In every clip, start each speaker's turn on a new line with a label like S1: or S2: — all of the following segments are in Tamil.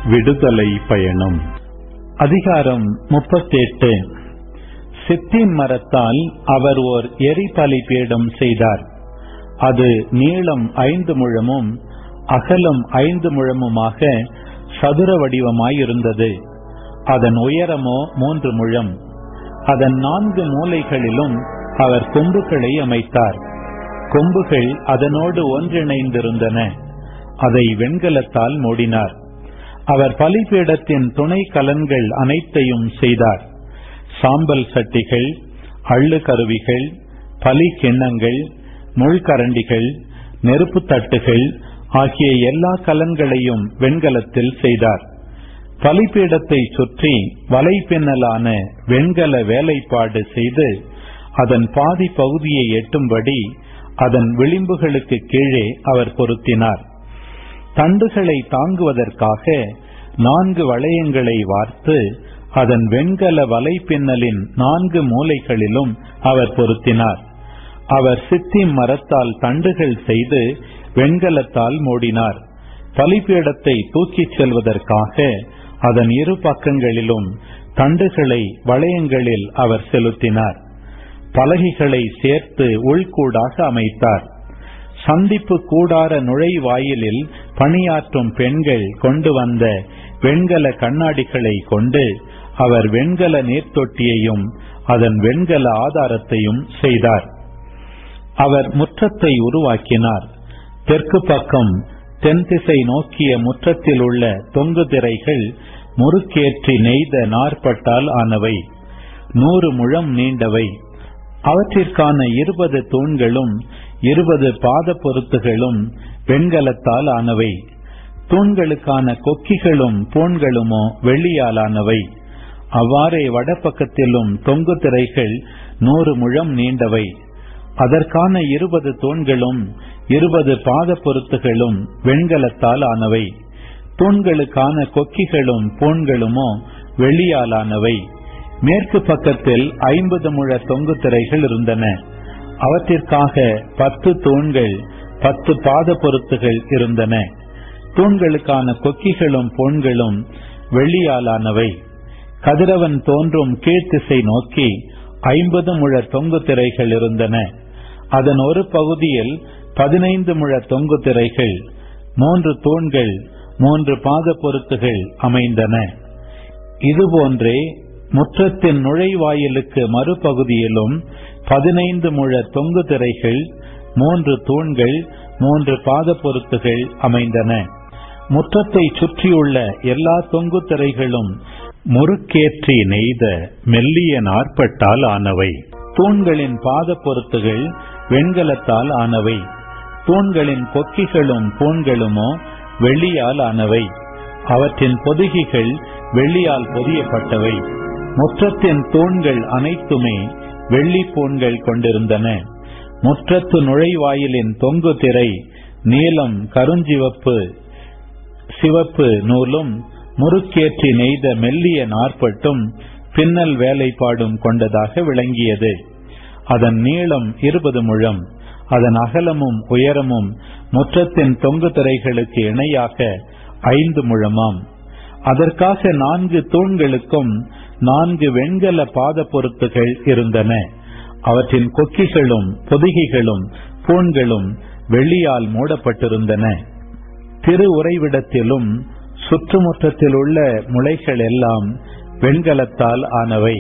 S1: விடுதலை பயணம் அதிகாரம் முப்பத்தெட்டு சித்தின் மரத்தால் அவர் ஓர் எரிபலி பீடம் செய்தார் அது நீளம் ஐந்து முழமும் அகலம் ஐந்து முழமுமாக சதுர வடிவமாயிருந்தது அதன் உயரமோ மூன்று முழம் அதன் நான்கு மூலைகளிலும் அவர் கொம்புகளை அமைத்தார் கொம்புகள் அதனோடு ஒன்றிணைந்திருந்தன அதை வெண்கலத்தால் மூடினார் அவர் பலிபீடத்தின் துணை கலன்கள் அனைத்தையும் செய்தார் சாம்பல் சட்டிகள் அள்ளு கருவிகள் பலி கிண்ணங்கள் முள்கரண்டிகள் நெருப்பு தட்டுகள் ஆகிய எல்லா கலன்களையும் வெண்கலத்தில் செய்தார் பலிபீடத்தை சுற்றி வலைப்பின்னலான வெண்கல வேலைப்பாடு செய்து அதன் பாதி பகுதியை எட்டும்படி அதன் விளிம்புகளுக்கு கீழே அவர் பொருத்தினார் தண்டுகளை தாங்குவதற்காக நான்கு வளையங்களை வார்த்து அதன் வெண்கல வலைப்பின்னலின் நான்கு மூலைகளிலும் அவர் பொருத்தினார் அவர் சித்தி மரத்தால் தண்டுகள் செய்து வெண்கலத்தால் மூடினார் பலிபீடத்தை தூக்கிச் செல்வதற்காக அதன் இரு பக்கங்களிலும் தண்டுகளை வளையங்களில் அவர் செலுத்தினார் பலகைகளை சேர்த்து உள்கூடாக அமைத்தார் சந்திப்பு கூடார நுழைவாயிலில் பணியாற்றும் பெண்கள் கொண்டு வந்த வெண்கல கண்ணாடிகளை கொண்டு அவர் வெண்கல நீர்த்தொட்டியையும் அதன் வெண்கல ஆதாரத்தையும் செய்தார் அவர் முற்றத்தை உருவாக்கினார் தெற்கு பக்கம் தென் திசை நோக்கிய முற்றத்தில் உள்ள தொங்கு திரைகள் முறுக்கேற்றி நெய்த நாற்பட்டால் ஆனவை நூறு முழம் நீண்டவை அவற்றிற்கான இருபது தூண்களும் இருபது பாத பொருத்துகளும் வெண்கலத்தால் ஆனவை தூண்களுக்கான கொக்கிகளும் பூண்களுமோ வெள்ளியாலானவை அவ்வாறே வடபக்கத்திலும் தொங்கு திரைகள் நூறு முழம் நீண்டவை அதற்கான இருபது தூண்களும் இருபது பாத பொருத்துகளும் வெண்கலத்தால் ஆனவை தூண்களுக்கான கொக்கிகளும் பூண்களுமோ வெள்ளியாலானவை மேற்கு பக்கத்தில் ஐம்பது முழ தொங்கு திரைகள் இருந்தன அவற்றிற்காக பத்து தூண்கள் பத்து பாத பொருத்துகள் இருந்தன தூண்களுக்கான கொக்கிகளும் பொன்களும் வெள்ளியாலானவை கதிரவன் தோன்றும் கீழ்த்திசை நோக்கி ஐம்பது முழ தொங்கு திரைகள் இருந்தன அதன் ஒரு பகுதியில் பதினைந்து முழ தொங்கு திரைகள் மூன்று தூண்கள் மூன்று பாத பொருத்துகள் அமைந்தன இதுபோன்றே முற்றத்தின் நுழைவாயிலுக்கு மறுபகுதியிலும் பதினைந்து முழ தொங்கு திரைகள் மூன்று தூண்கள் மூன்று பாத பொருத்துகள் அமைந்தன முற்றத்தை சுற்றியுள்ள எல்லா தொங்கு திரைகளும் முறுக்கேற்றி நெய்த மெல்லிய நாற்பட்டால் ஆனவை தூண்களின் பாத பொருத்துகள் வெண்கலத்தால் ஆனவை தூண்களின் கொக்கிகளும் பூண்களுமோ வெள்ளியால் ஆனவை அவற்றின் பொதுகிகள் வெள்ளியால் பொதியப்பட்டவை முற்றத்தின் தூண்கள் அனைத்துமே வெள்ளி பூண்கள் கொண்டிருந்தன முற்றத்து நுழைவாயிலின் தொங்கு திரை நீலம் கருஞ்சிவப்பு சிவப்பு நூலும் முறுக்கேற்றி நெய்த மெல்லிய நாற்பட்டும் பின்னல் வேலைப்பாடும் கொண்டதாக விளங்கியது அதன் நீளம் இருபது முழம் அதன் அகலமும் உயரமும் முற்றத்தின் தொங்கு திரைகளுக்கு இணையாக ஐந்து முழமாம் அதற்காக நான்கு தூண்களுக்கும் நான்கு வெண்கல பாத பொருத்துகள் இருந்தன அவற்றின் கொக்கிகளும் பொதிகைகளும் பூண்களும் வெள்ளியால் மூடப்பட்டிருந்தன திரு உறைவிடத்திலும் சுற்றுமுற்றத்தில் உள்ள முளைகள் எல்லாம் வெண்கலத்தால் ஆனவை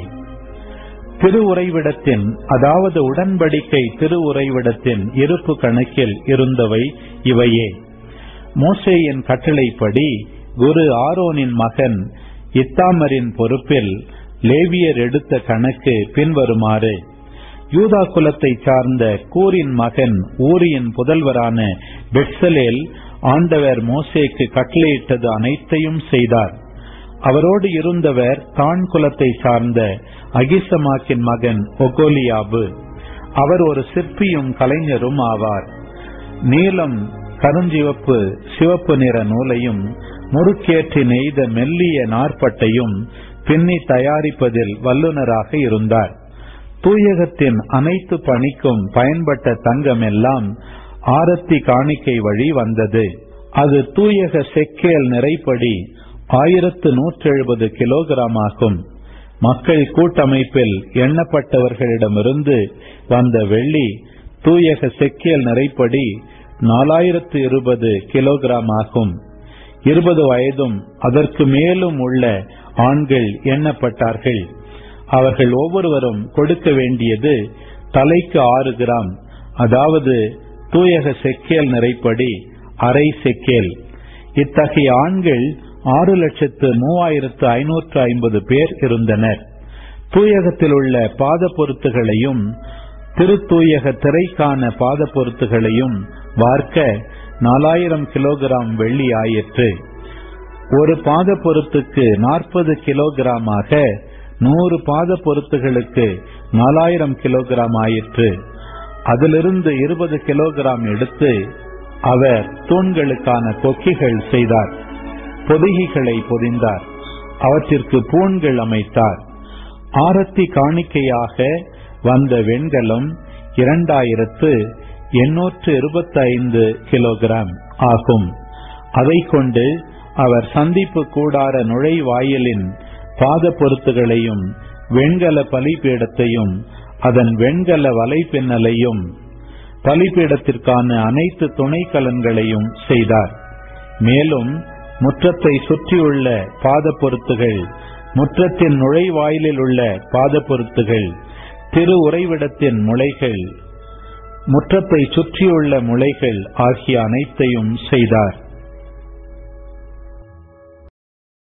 S1: திரு உறைவிடத்தின் அதாவது உடன்படிக்கை திரு உறைவிடத்தின் இருப்பு கணக்கில் இருந்தவை இவையே மோசேயின் கட்டளைப்படி குரு ஆரோனின் மகன் இத்தாமரின் பொறுப்பில் லேவியர் எடுத்த கணக்கு பின்வருமாறு யூதா குலத்தை சார்ந்த கூரின் மகன் ஊரியின் புதல்வரான பெட்சலேல் ஆண்டவர் மோசேக்கு கட்டளையிட்டது அனைத்தையும் செய்தார் அவரோடு இருந்தவர் தான் குலத்தை சார்ந்த அகிசமாக்கின் மகன் ஒகோலியாபு அவர் ஒரு சிற்பியும் கலைஞரும் ஆவார் நீலம் கருஞ்சிவப்பு சிவப்பு நிற நூலையும் முறுக்கேற்றி நெய்த மெல்லிய நாற்பட்டையும் பின்னி தயாரிப்பதில் வல்லுநராக இருந்தார் தூயகத்தின் அனைத்து பணிக்கும் பயன்பட்ட தங்கம் எல்லாம் ஆரத்தி காணிக்கை வழி வந்தது அது தூயக செக்கேல் நிறைப்படி ஆயிரத்து நூற்றி எழுபது கிலோகிராம் ஆகும் மக்கள் கூட்டமைப்பில் எண்ணப்பட்டவர்களிடமிருந்து வந்த வெள்ளி தூயக செக்கியல் நிறைப்படி நாலாயிரத்து இருபது கிலோகிராம் ஆகும் இருபது வயதும் அதற்கு மேலும் உள்ள ஆண்கள் எண்ணப்பட்டார்கள் அவர்கள் ஒவ்வொருவரும் கொடுக்க வேண்டியது தலைக்கு ஆறு கிராம் அதாவது தூயக செக்கேல் நிறைப்படி அரை செக்கேல் இத்தகைய ஆண்கள் ஆறு லட்சத்து மூவாயிரத்து ஐநூற்று ஐம்பது பேர் இருந்தனர் தூயகத்தில் உள்ள பாத பொருத்துகளையும் திருத்தூயக திரைக்கான பாத பொருத்துகளையும் வார்க்க நாலாயிரம் கிலோகிராம் வெள்ளி ஆயிற்று ஒரு பாத பொருத்துக்கு நாற்பது கிலோகிராமாக நூறு பாத பொருத்துகளுக்கு நாலாயிரம் கிலோகிராம் ஆயிற்று அதிலிருந்து இருபது கிலோகிராம் எடுத்து அவர் தூண்களுக்கான கொக்கிகள் செய்தார் பொதிகைகளை பொதிந்தார் அவற்றிற்கு பூண்கள் அமைத்தார் ஆரத்தி காணிக்கையாக வந்த வெண்கலம் இரண்டாயிரத்து எண்ணூற்று இருபத்தி ஐந்து கிலோகிராம் ஆகும் அதை கொண்டு அவர் சந்திப்பு கூடார நுழைவாயிலின் பாத பொருத்துகளையும் வெண்கல பலிபீடத்தையும் அதன் வெண்கல வலைப்பின்னலையும் பலிபீடத்திற்கான அனைத்து துணைக்கலன்களையும் செய்தார் மேலும் முற்றத்தை சுற்றியுள்ள பாத பொருத்துகள் முற்றத்தின் நுழைவாயிலில் உள்ள பாத பொருத்துகள் திரு உறைவிடத்தின் முளைகள் முற்றத்தை சுற்றியுள்ள முளைகள் ஆகிய அனைத்தையும் செய்தார்